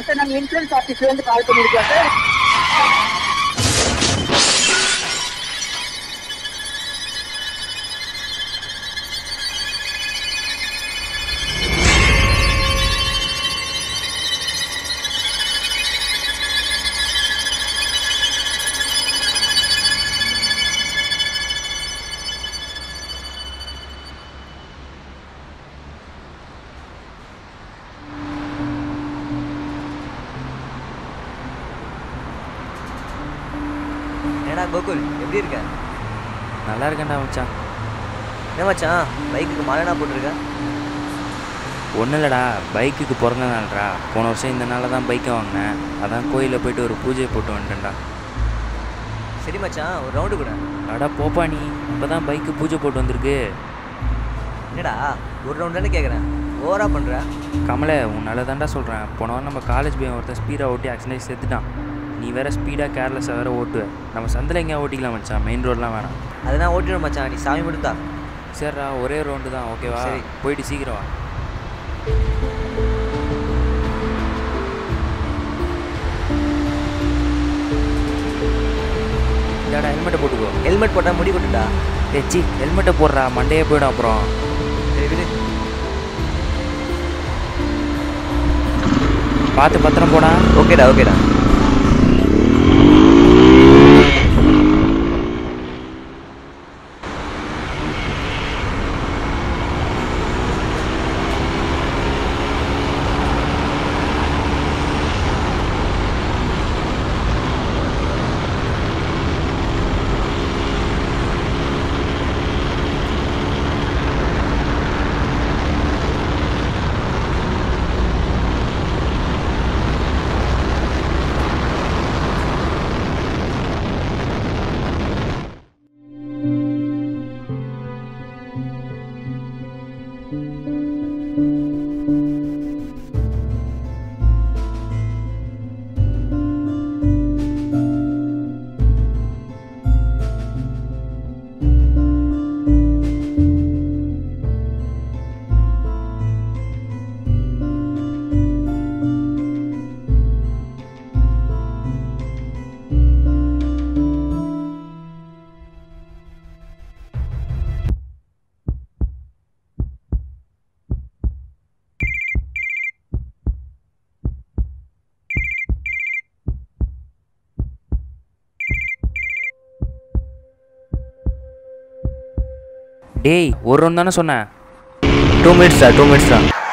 Sir நாங்க insurance ஆபீஸ்ல இருந்து கால் பண்ணிருக்கோம் சார் ஏடா கோகுல் எப்படி இருக்க நல்லா இருக்கேன்டா மச்சான் என்ன மச்சான் பைக்குக்கு மழைனா போட்டிருக்க ஒன்றும் இல்லைடா பைக்குக்கு பிறந்த நாள்டா போன வருஷம் இந்த நாளில் தான் பைக்கை வாங்கினேன் அதான் கோயிலில் போயிட்டு ஒரு பூஜை போட்டு வந்துட்டேன்டா சரி மச்சான் ஒரு ரவுண்டு கூட அடா போப்பா நீ இப்போ தான் பைக்கு பூஜை போட்டு வந்திருக்கு என்னடா ஒரு ரவுண்ட் தானே கேட்குறேன் ஓவரா பண்ணுற கமலை உன்னால தான்டா சொல்கிறேன் போன வாரம் நம்ம காலேஜ் பையன் ஒருத்தன் ஸ்பீடாக ஓட்டி ஆக்சிடென்ட் செத்துட்டான் நீ வேற ஸ்பீடாக கேர்லெஸ்ஸாக வேற ஓட்டுவ நம்ம சந்தில் எங்கேயா ஓட்டிக்கலாம் மச்சான் மெயின் ரோட்லாம் வேணாம் அதை நான் ஓட்டிடுவேன் மச்சான் நீ சாமி மட்டும் தான் சரிடா ஒரே ரவுண்டு தான் ஓகேவா சரி. போயிட்டு சீக்கிரம் வா இதாடா ஹெல்மெட்டை போட்டுக்கோ ஹெல்மெட் போட்டால் முடி கொட்டுடா ஏச்சி ஹெல்மெட்டை போடுறா மண்டையே போயிடும் அப்புறம் சரி விடு பார்த்து பத்திரம் போடா ஓகேடா ஓகேடா டேய் ஒரு ரவுண்ட் தானே சொன்னேன் டூ மினிட்ஸ் தான் டூ மினிட்ஸ் தான்